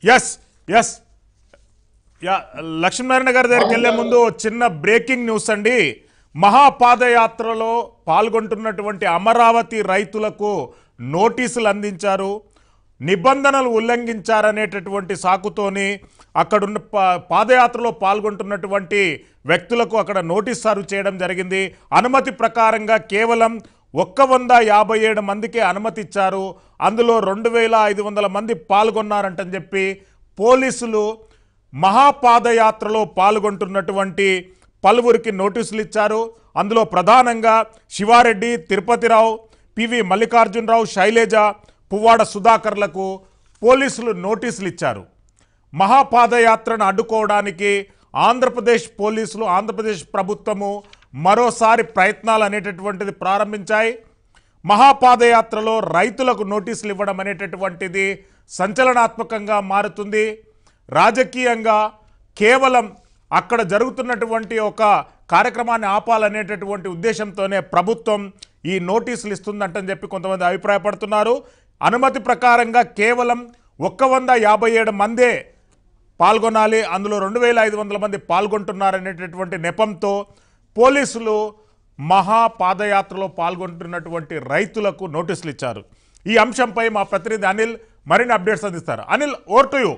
Yes yes yeah Lakshminarayana గారి దగ్గరికి వెళ్లే ముందు చిన్న బ్రేకింగ్ న్యూస్ అండి మహాపాదయాత్రలో పాల్గొంటున్నటువంటి అమరావతి రైతులకు నోటీసులు అందించారు నిబంధనలు ఉల్లంఘించారనేటటువంటి సాకుతోని అక్కడున్న పా- పాదయాత్రలో పాల్గొంటున్నటువంటి వ్యక్తులకు అక్కడ నోటీస్ సర్వ్ చేయడం జరిగింది అనుమతి ప్రకారంగా కేవలం ఒక్క వంద యాభై ఏడు మందికే అనుమతి ఇచ్చారు అందులో రెండు వేల ఐదు వందల మంది పాల్గొన్నారంటని చెప్పి పోలీసులు మహాపాదయాత్రలో పాల్గొంటున్నటువంటి పలువురికి నోటీసులు ఇచ్చారు అందులో ప్రధానంగా శివారెడ్డి తిరుపతిరావు పివి మల్లికార్జునరావు శైలేజ పువ్వాడ సుధాకర్లకు పోలీసులు నోటీసులు ఇచ్చారు మహాపాదయాత్రను అడ్డుకోవడానికి ఆంధ్రప్రదేశ్ పోలీసులు ఆంధ్రప్రదేశ్ ప్రభుత్వము మరోసారి ప్రయత్నాలు అనేటటువంటిది ప్రారంభించాయి మహాపాదయాత్రలో రైతులకు నోటీసులు ఇవ్వడం అనేటటువంటిది సంచలనాత్మకంగా మారుతుంది రాజకీయంగా కేవలం అక్కడ జరుగుతున్నటువంటి ఒక కార్యక్రమాన్ని ఆపాలనేటటువంటి ఉద్దేశంతోనే ప్రభుత్వం ఈ నోటీసులు ఇస్తుందంటని చెప్పి కొంతమంది అభిప్రాయపడుతున్నారు అనుమతి ప్రకారంగా కేవలం ఒక్క వంద యాభై ఏడు మందే పాల్గొనాలి అందులో రెండు వేల ఐదు వందల మంది పాల్గొంటున్నారనేటటువంటి నెపంతో పోలీసులు మహా పాదయాత్రలో పాల్గొంటున్నటువంటి రైతులకు నోటీసులు ఇచ్చారు ఈ అంశంపై మా ప్రతినిధి అనిల్ మరిన్ని అప్డేట్స్ అందిస్తారు Anil over to you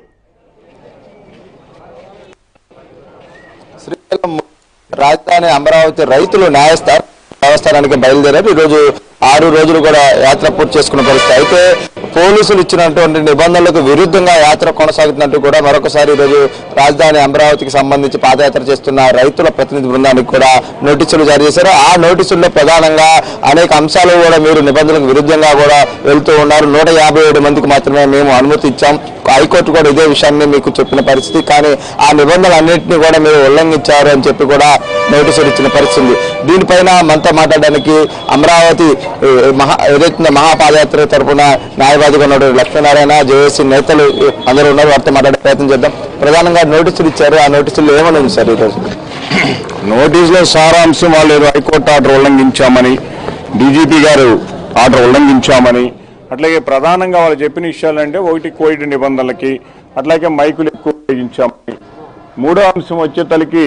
Srisailam రాజధాని అమరావతి రైతులు న్యాయస్థానం దేవస్థానానికి బయలుదేరారు ఈరోజు ఆరు రోజులు కూడా యాత్ర పూర్తి చేసుకున్న పరిస్థితి అయితే పోలీసులు ఇచ్చినటువంటి నిబంధనలకు విరుద్ధంగా యాత్ర కొనసాగుతున్నట్టు కూడా మరొకసారి ఈరోజు రాజధాని అమరావతికి సంబంధించి పాదయాత్ర చేస్తున్న రైతుల ప్రతినిధి బృందానికి కూడా నోటీసులు జారీ చేశారు ఆ నోటీసుల్లో ప్రధానంగా అనేక అంశాలు కూడా మీరు నిబంధనలకు విరుద్ధంగా కూడా వెళ్తూ ఉన్నారు నూట యాభై ఏడు మందికి మాత్రమే మేము అనుమతి ఇచ్చాం హైకోర్టు కూడా ఇదే విషయాన్ని మీకు చెప్పిన పరిస్థితి కానీ ఆ నిబంధనలన్నింటినీ కూడా మీరు ఉల్లంఘించారు అని చెప్పి కూడా నోటీసులు ఇచ్చిన పరిస్థితి ఉంది. దీనిపైన మనతో మాట్లాడడానికి అమరావతి ఏ, మహా ఏదైతే మహాపాదయాత్ర తరపున న్యాయవాదిగా ఉన్నటువంటి లక్ష్మీనారాయణ జేఏసీ నేతలు ఏ, అందరూ ఉన్నారు వారితో మాట్లాడే ప్రయత్నం చేద్దాం ప్రధానంగా నోటీసులు ఇచ్చారు ఆ నోటీసులు ఏమని ఉంది సార్ ఈరోజు నోటీసులో సారాంశం వాళ్ళు ఏదో హైకోర్టు ఆర్డర్ ఉల్లంఘించామని డీజీపీ గారు ఆర్డర్ ఉల్లంఘించామని అట్లాగే ప్రధానంగా వాళ్ళు చెప్పిన విషయాలు అంటే ఒకటి కోవిడ్ నిబంధనలకి అట్లాగే మైకులు ఎక్కువ ఉపయోగించామని మూడో అంశం వచ్చే తలకి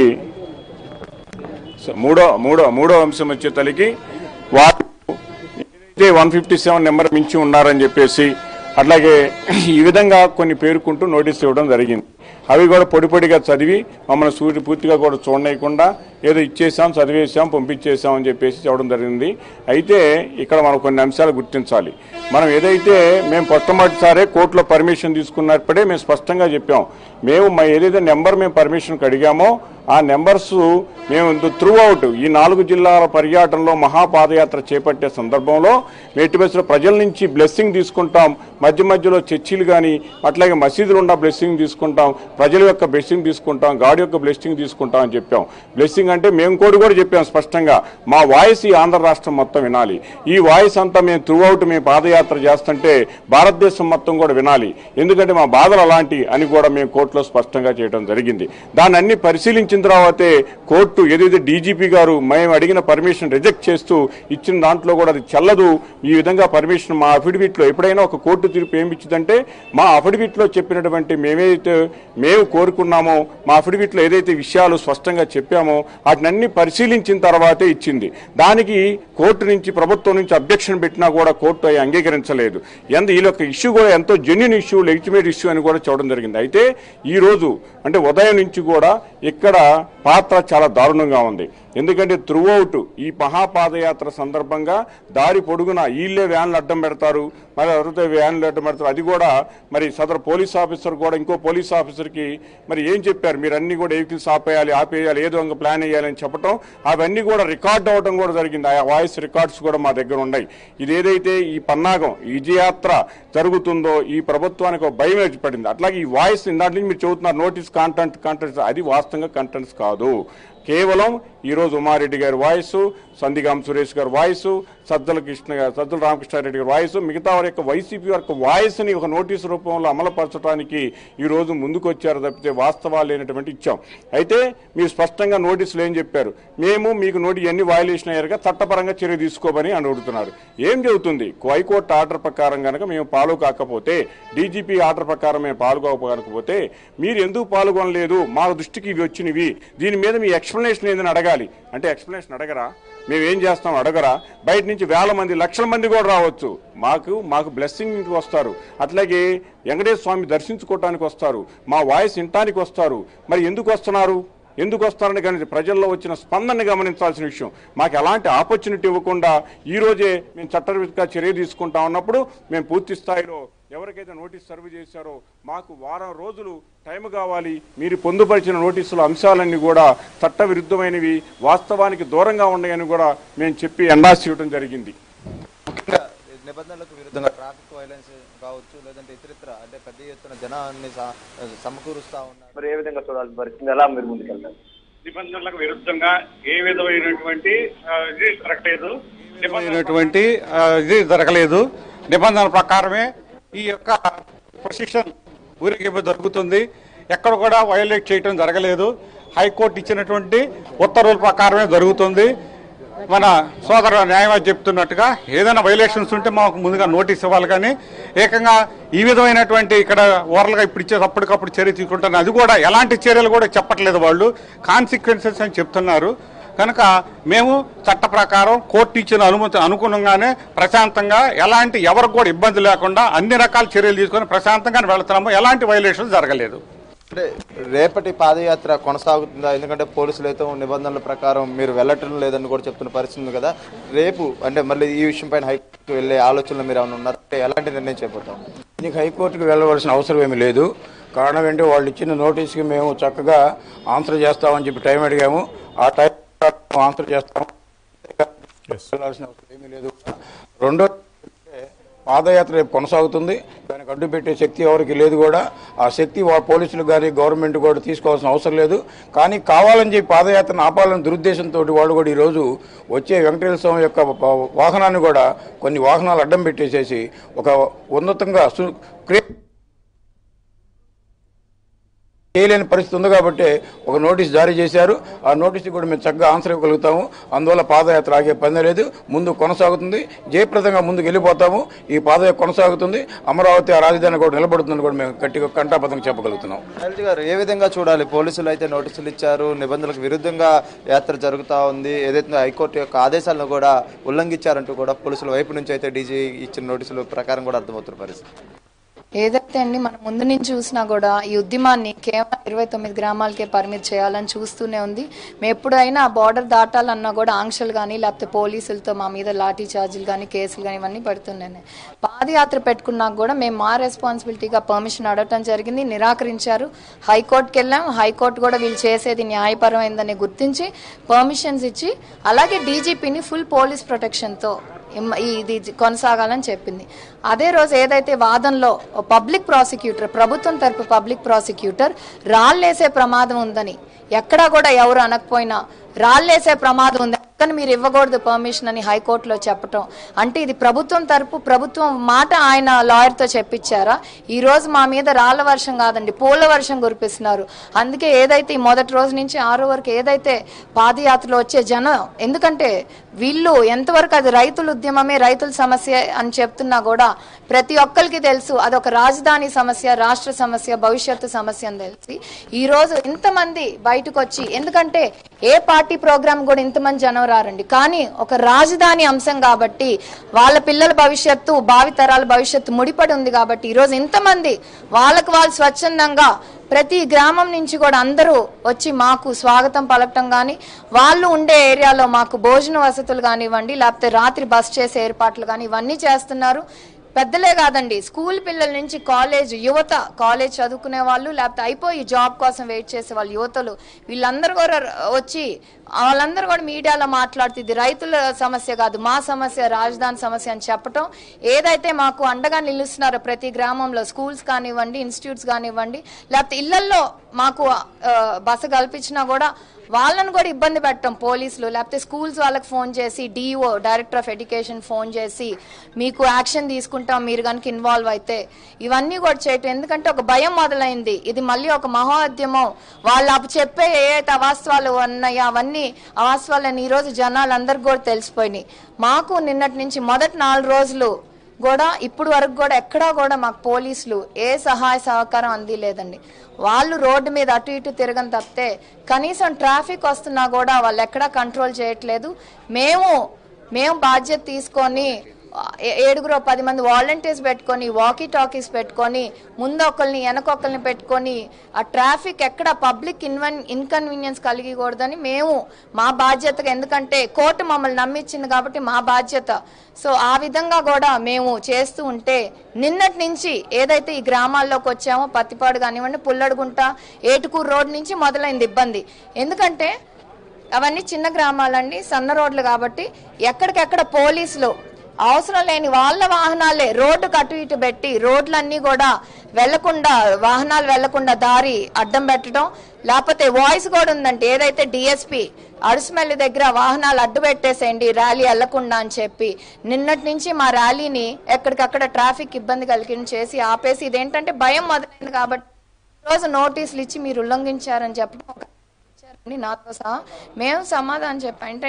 మూడో మూడో మూడో అంశం వచ్చే తలకి వారు ఏదైతే వన్ ఫిఫ్టీ సెవెన్ నెంబర్ మించి ఉన్నారని చెప్పేసి అట్లాగే ఈ విధంగా కొన్ని పేర్కొంటూ నోటీస్ ఇవ్వడం జరిగింది అవి కూడా పొడి పొడిగా చదివి మమ్మల్ని సూర్యుడు పూర్తిగా కూడా చూడనేయకుండా ఏదో ఇచ్చేసాం చదివేసాం పంపించేసాం అని చెప్పేసి చెప్పడం జరిగింది అయితే ఇక్కడ మనం కొన్ని అంశాలు గుర్తించాలి మనం ఏదైతే మేము మొట్టమొదటిసారే కోర్టులో పర్మిషన్ తీసుకున్నప్పుడే మేము స్పష్టంగా చెప్పాం మేము మా ఏదైతే నెంబర్ మేము పర్మిషన్కి అడిగామో ఆ నెంబర్స్ మేము త్రూ అవుట్ ఈ నాలుగు జిల్లాల పర్యటనలో మహాపాదయాత్ర చేపట్టే సందర్భంలో మేటిబెస్లో ప్రజల నుంచి బ్లెస్సింగ్ తీసుకుంటాం మధ్య మధ్యలో చర్చిలు కానీ అట్లాగే మసీదులు ఉన్న బ్లెస్సింగ్ తీసుకుంటాం ప్రజల యొక్క బ్లెస్సింగ్ తీసుకుంటాం గాడి యొక్క బ్లెస్సింగ్ తీసుకుంటాం అని చెప్పాం బ్లెస్సింగ్ అంటే మేము కూడా కూడా చెప్పాం స్పష్టంగా మా వాయిస్ ఈ ఆంధ్ర రాష్ట్రం మొత్తం వినాలి ఈ వాయిస్ అంతా మేము త్రూ అవుట్ మేము పాదయాత్ర చేస్తుంటే భారతదేశం మొత్తం కూడా వినాలి ఎందుకంటే మా బాధలు అలాంటి అని కూడా మేము కోర్టులో స్పష్టంగా చేయడం జరిగింది దాన్ని అన్ని పరిశీలించిన తర్వాతే కోర్టు ఏదైతే డీజీపీ గారు మేము అడిగిన పర్మిషన్ రిజెక్ట్ చేస్తూ ఇచ్చిన దాంట్లో కూడా అది చెల్లదు ఈ విధంగా పర్మిషన్ మా అఫిడవిట్లో ఎప్పుడైనా ఒక కోర్టు తీర్పు ఏమి ఇచ్చిందంటే మా అఫిడవిట్లో చెప్పినటువంటి మేమైతే మేము కోరుకున్నామో మా అఫిడవిట్లో ఏదైతే విషయాలు స్పష్టంగా చెప్పామో వాటిని అన్ని పరిశీలించిన తర్వాతే ఇచ్చింది దానికి కోర్టు నుంచి ప్రభుత్వం నుంచి అబ్జెక్షన్ పెట్టినా కూడా కోర్టు అవి అంగీకరించలేదు ఎంత ఈ యొక్క ఇష్యూ కూడా ఎంతో జెన్యున్ ఇష్యూ లెజిటిమేట్ ఇష్యూ అని కూడా చూడడం జరిగింది అయితే ఈ రోజు అంటే ఉదయం నుంచి కూడా ఇక్కడ పాత్ర చాలా దారుణంగా ఉంది ఎందుకంటే త్రూ అవుట్ ఈ మహాపాదయాత్ర సందర్భంగా దారి పొడుగున వీళ్ళే వ్యాన్లు అడ్డం పెడతారు మరి ఎవరైతే వ్యాన్లు అడ్డం పెడతారు అది కూడా మరి సదరు పోలీస్ ఆఫీసర్ కూడా ఇంకో పోలీస్ ఆఫీసర్కి మరి ఏం చెప్పారు మీరు అన్ని కూడా వెహికల్స్ ఆపేయాలి ఆపేయాలి ఏదో ఒక ప్లాన్ వేయాలని చెప్పడం అవన్నీ కూడా రికార్డ్ అవ్వడం కూడా జరిగింది ఆ వాయిస్ రికార్డ్స్ కూడా మా దగ్గర ఉన్నాయి ఇది ఏదైతే ఈ పన్నాగం ఈ విజయాత్ర జరుగుతుందో ఈ ప్రభుత్వానికి ఒక భయం ఏర్పడింది అట్లాగే ఈ వాయిస్ ఇందాటి నుంచి మీరు చెబుతున్నారు నోటీస్ కాంటెంట్ కంటెంట్స్ అది వాస్తవంగా కంటెంట్స్ కాదు కేవలం ఈరోజు ఉమారెడ్డి గారి వాయిస్ సందిగాం సురేష్ గారి వాయిస్ సజ్జల కృష్ణ గారు సజ్జల రామకృష్ణారెడ్డి గారి వాయిస్ మిగతా వారి యొక్క వైసీపీ యొక్క వాయిస్ని ఒక నోటీసు రూపంలో అమలుపరచడానికి ఈరోజు ముందుకు వచ్చారు తప్పితే వాస్తవాలు లేనటువంటి ఇచ్చాం అయితే మీరు స్పష్టంగా నోటీసులు ఏం చెప్పారు మేము మీకు నోటి ఎన్ని వయలేషన్ అయ్యారుగా చట్టపరంగా చర్య తీసుకోమని అని అడుగుతున్నారు ఏం చెబుతుంది హైకోర్టు ఆర్డర్ ప్రకారం కనుక మేము పాలు కాకపోతే డీజీపీ ఆర్డర్ ప్రకారం మేము పాల్గొనకపోతే మీరు ఎందుకు పాల్గొనలేదు మా దృష్టికి ఇవి వచ్చినవి దీని మీద మీ ఎక్స్ప్లెనేషన్ ఏందని అడగాలి అంటే ఎక్స్ప్లెనేషన్ అడగరా మేము ఏం చేస్తాం అడగరా బయట నుంచి వేల మంది లక్షల మంది కూడా రావచ్చు మాకు మాకు బ్లెస్సింగ్ వస్తారు అట్లాగే వెంకటేశ్వర స్వామి దర్శించుకోవటానికి వస్తారు మా వాయిస్ వినటానికి వస్తారు మరి ఎందుకు వస్తున్నారు ఎందుకు వస్తారని కానీ ప్రజల్లో వచ్చిన స్పందనని గమనించాల్సిన విషయం మాకు ఎలాంటి ఆపర్చునిటీ ఇవ్వకుండా ఈ రోజే మేము చట్టరీత్యా చర్య తీసుకుంటా ఉన్నప్పుడు మేము పూర్తి స్థాయిలో ఎవరికైతే నోటీస్ సర్వ్ చేశారో మాకు వారం రోజులు టైం కావాలి మీరు పొందుపరిచిన నోటీసుల అంశాలన్నీ కూడా చట్ట విరుద్ధమైనవి వాస్తవానికి దూరంగా ఉన్నాయని కూడా మేము చెప్పి ఎండాస్ ఇవ్వడం జరిగింది ముఖ్యంగా నిబంధనలకు విరుద్ధంగా ట్రాఫిక్ వైలెన్స్ కావచ్చు లేదంటే ఇతరితర అంటే పెద్ద ఎత్తున జనాన్ని స- సమకూరుస్తా ఉన్నారు మరి ఏ విధంగా చూడాల్సిన పరిస్థితి ఎలా మీరు ముందుకెళ్తారు నిబంధనలకు విరుద్ధంగా ఏ విధమైనటువంటి ఆ, ఇది జరగలేదు అయినటువంటి ఆ, ఇది జరగలేదు నిబంధనల ప్రకారమే ఈ యొక్క ప్రొసిషన్ ఊరేగింపు జరుగుతుంది ఎక్కడ కూడా వయోలేట్ చేయటం జరగలేదు హైకోర్టు ఇచ్చినటువంటి ఉత్తర్వుల ప్రకారమే జరుగుతుంది మన సోదర న్యాయవాది చెప్తున్నట్టుగా ఏదైనా వైలేషన్స్ ఉంటే మాకు ముందుగా నోటీస్ ఇవ్వాలి కానీ ఏకంగా ఈ విధమైనటువంటి ఇక్కడ ఓరల్గా ఇప్పుడు ఇచ్చే అప్పటికప్పుడు చర్య తీసుకుంటాను అది కూడా ఎలాంటి చర్యలు కూడా చెప్పట్లేదు వాళ్ళు కాన్సిక్వెన్సెస్ అని చెప్తున్నారు కనుక మేము చట్ట ప్రకారం కోర్టు ఇచ్చిన అనుమతి అనుగుణంగానే ప్రశాంతంగా ఎలాంటి ఎవరికి కూడా ఇబ్బంది లేకుండా అన్ని రకాల చర్యలు తీసుకొని ప్రశాంతంగా వెళుతున్నాము ఎలాంటి వైలేషన్ జరగలేదు అంటే రేపటి పాదయాత్ర కొనసాగుతుందా ఎందుకంటే పోలీసులు అయితే నిబంధనల ప్రకారం మీరు వెళ్ళటం లేదని కూడా చెప్తున్న పరిస్థితి ఉంది కదా రేపు అంటే మళ్ళీ ఈ విషయం పైన హైకోర్టు వెళ్ళే ఆలోచనలు మీరు ఏమైనా ఉన్నారు అంటే ఎలాంటి నిర్ణయం చేపడతాం దీనికి హైకోర్టుకు వెళ్ళవలసిన అవసరం ఏమీ లేదు కారణం ఏంటి వాళ్ళు ఇచ్చిన నోటీస్కి మేము చక్కగా ఆన్సర్ చేస్తామని చెప్పి టైం అడిగాము ఆ టైం ప్రకారం ఆన్సర్ చేస్తాము వెళ్ళాల్సిన అవసరం ఏమీ లేదు రెండో అంటే పాదయాత్ర రేపు కొనసాగుతుంది దానికి అడ్డు పెట్టే శక్తి ఎవరికి లేదు కూడా ఆ శక్తి వా పోలీసులు కానీ గవర్నమెంట్ కూడా తీసుకోవాల్సిన అవసరం లేదు కానీ కావాలని చెప్పి పాదయాత్రను ఆపాలని దురుద్దేశంతో వాళ్ళు కూడా ఈరోజు వచ్చే వెంకటేశ్వర స్వామి యొక్క వా- వాహనాన్ని కూడా కొన్ని వాహనాలు అడ్డం పెట్టేసేసి ఒక ఉన్నతంగా సు- క్రే చేయలేని పరిస్థితి ఉంది కాబట్టి ఒక నోటీస్ జారీ చేశారు ఆ నోటీస్ కూడా మేము చక్కగా ఆన్సర్ ఇవ్వగలుగుతాము అందువల్ల పాదయాత్ర ఆగే పని లేదు ముందు కొనసాగుతుంది జయప్రదంగా ముందుకు వెళ్ళిపోతాము ఈ పాదయాత్ర కొనసాగుతుంది అమరావతి ఆ రాజధాని కూడా నిలబడుతుందని కూడా మేము గట్టిగా కంటాపదంగా చెప్పగలుగుతున్నాం శైలజ గారు ఏ విధంగా చూడాలి పోలీసులు అయితే నోటీసులు ఇచ్చారు నిబంధనలకు విరుద్ధంగా యాత్ర జరుగుతూ ఉంది ఏదైతే హైకోర్టు యొక్క ఆదేశాలను కూడా ఉల్లంఘించారంటూ కూడా పోలీసుల వైపు నుంచి అయితే డీజీ ఇచ్చిన నోటీసుల ప్రకారం కూడా అర్థమవుతున్న పరిస్థితి ఏదైతే అండి మనం ముందు నుంచి చూసినా కూడా ఈ ఉద్యమాన్ని కేవలం ఇరవై తొమ్మిది గ్రామాలకే పరిమితి చేయాలని చూస్తూనే ఉంది మేము ఎప్పుడైనా బార్డర్ దాటాలన్నా కూడా ఆంక్షలు కానీ లేకపోతే పోలీసులతో మా మీద లాఠీ చార్జీలు కానీ కేసులు కానీ ఇవన్నీ పడుతున్నాయి పాదయాత్ర పెట్టుకున్నాక కూడా మేము మా రెస్పాన్సిబిలిటీగా పర్మిషన్ అడగటం జరిగింది నిరాకరించారు హైకోర్టుకి వెళ్ళాం హైకోర్టు కూడా వీళ్ళు చేసేది న్యాయపరమైందని గుర్తించి పర్మిషన్స్ ఇచ్చి అలాగే డీజీపీని ఫుల్ పోలీస్ ప్రొటెక్షన్తో ఇమ్- ఇది కొనసాగాలని చెప్పింది అదే రోజు ఏదైతే వాదనలో పబ్లిక్ ప్రాసిక్యూటర్ ప్రభుత్వం తరపు పబ్లిక్ ప్రాసిక్యూటర్ రాళ్ళేసే ప్రమాదం ఉందని ఎక్కడా కూడా ఎవరు అనకపోయినా రాళ్ళేసే ప్రమాదం ఉంది కానీ మీరు ఇవ్వకూడదు పర్మిషన్ అని హైకోర్టులో చెప్పటం అంటే ఇది ప్రభుత్వం తరపు ప్రభుత్వం మాట ఆయన లాయర్తో చెప్పించారా ఈ రోజు మా మీద రాళ్ల వర్షం కాదండి పూల వర్షం కురిపిస్తున్నారు అందుకే ఏదైతే ఈ మొదటి రోజు నుంచి ఆరో వరకు ఏదైతే పాదయాత్రలో వచ్చే జనం ఎందుకంటే వీళ్ళు ఎంతవరకు అది రైతుల ఉద్యమమే రైతుల సమస్య అని చెప్తున్నా కూడా ప్రతి ఒక్కరికి తెలుసు అదొక రాజధాని సమస్య రాష్ట్ర సమస్య భవిష్యత్తు సమస్య అని తెలిసి ఈ రోజు ఇంతమంది బయటకు వచ్చి ఎందుకంటే ఏ పార్టీ ప్రోగ్రామ్ కూడా ఇంతమంది జనం రారండి కానీ ఒక రాజధాని అంశం కాబట్టి వాళ్ళ పిల్లల భవిష్యత్తు భావితరాల భవిష్యత్తు ముడిపడి ఉంది కాబట్టి ఈ రోజు ఇంతమంది వాళ్ళకు వాళ్ళు స్వచ్ఛందంగా ప్రతి గ్రామం నుంచి కూడా అందరూ వచ్చి మాకు స్వాగతం పలకటం కానీ వాళ్ళు ఉండే ఏరియాలో మాకు భోజన వసతులు కానివ్వండి లేకపోతే రాత్రి బస్ చేసే ఏర్పాట్లు కానీ ఇవన్నీ చేస్తున్నారు పెద్దలే కాదండి స్కూల్ పిల్లల నుంచి కాలేజ్ యువత కాలేజ్ చదువుకునే వాళ్ళు లేకపోతే అయిపోయి జాబ్ కోసం వెయిట్ చేసే వాళ్ళు యువతలు వీళ్ళందరూ కూడా వచ్చి వాళ్ళందరూ కూడా మీడియాలో మాట్లాడుతుంది రైతుల సమస్య కాదు మా సమస్య రాజధాని సమస్య అని చెప్పటం ఏదైతే మాకు అండగా నిలుస్తున్నారో ప్రతి గ్రామంలో స్కూల్స్ కానివ్వండి ఇన్స్టిట్యూట్స్ కానివ్వండి లేకపోతే ఇళ్లల్లో మాకు ఆ, బస కల్పించినా కూడా వాళ్ళని కూడా ఇబ్బంది పెట్టడం పోలీసులు లేకపోతే స్కూల్స్ వాళ్ళకి ఫోన్ చేసి DO director of education phone చేసి మీకు యాక్షన్ తీసుకుంటాం మీరు కనుక ఇన్వాల్వ్ అయితే ఇవన్నీ కూడా చేయటం ఎందుకంటే ఒక భయం మొదలైంది ఇది మళ్ళీ ఒక మహోద్యమం వాళ్ళు అప్పు చెప్పే ఏ అయితే అవాస్తవాలు ఉన్నాయో అవన్నీ అవాస్తవాలని ఈరోజు జనాలందరికీ కూడా తెలిసిపోయినాయి మాకు నిన్నటి నుంచి మొదటి నాలుగు రోజులు కూడా ఇప్పుడు వరకు కూడా ఎక్కడా కూడా మాకు పోలీసులు ఏ సహాయ సహకారం అందిలేదండి వాళ్ళు రోడ్డు మీద అటు ఇటు తిరగని తప్పితే కనీసం ట్రాఫిక్ వస్తున్నా కూడా వాళ్ళు ఎక్కడా కంట్రోల్ చేయట్లేదు మేము మేము బాధ్యత తీసుకొని ఏ- ఏడుగురు పది మంది వాలంటీర్స్ పెట్టుకొని వాకీ టాకీస్ పెట్టుకొని ముందు ఒకరిని వెనకొకరిని పెట్టుకొని ఆ ట్రాఫిక్ ఎక్కడ పబ్లిక్ ఇన్వన్ ఇన్కన్వీనియన్స్ కలిగకూడదని మేము మా బాధ్యతగా ఎందుకంటే కోర్టు మమ్మల్ని నమ్మించింది కాబట్టి మా బాధ్యత సో ఆ విధంగా కూడా మేము చేస్తూ ఉంటే నిన్నటి నుంచి ఏదైతే ఈ గ్రామాల్లోకి వచ్చామో పత్తిపాడు కానివ్వండి పుల్లడుగుంట ఏటుకూరు రోడ్ నుంచి మొదలైంది ఇబ్బంది ఎందుకంటే అవన్నీ చిన్న గ్రామాలండి సన్న రోడ్లు కాబట్టి ఎక్కడికెక్కడ పోలీసులు అవసరం లేని వాళ్ళ వాహనాలే రోడ్డుకు అటు ఇటు పెట్టి రోడ్లన్నీ కూడా వెళ్లకుండా వాహనాలు వెళ్లకుండా దారి అడ్డం పెట్టడం లేకపోతే వాయిస్ కూడా ఉందంటే ఏదైతే డిఎస్పి అడుసుమెల్లి దగ్గర వాహనాలు అడ్డు పెట్టేసేయండి ర్యాలీ వెళ్లకుండా అని చెప్పి నిన్నటి నుంచి మా ర్యాలీని ఎక్కడికక్కడ ట్రాఫిక్ ఇబ్బంది కలిగి చేసి ఆపేసి ఇదేంటంటే భయం మొదలైంది కాబట్టి రోజు నోటీసులు ఇచ్చి మీరు ఉల్లంఘించారని చెప్పడం ఒక ఇచ్చారండి నాతో సహా మేము సమాధానం చెప్పాం అంటే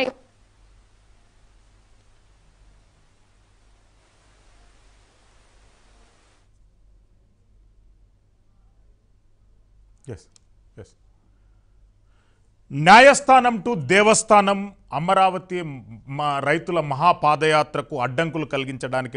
ఎస్ ఎస్ న్యాయస్థానం టు దేవస్థానం అమరావతి మా రైతుల మహాపాదయాత్రకు అడ్డంకులు కలిగించడానికి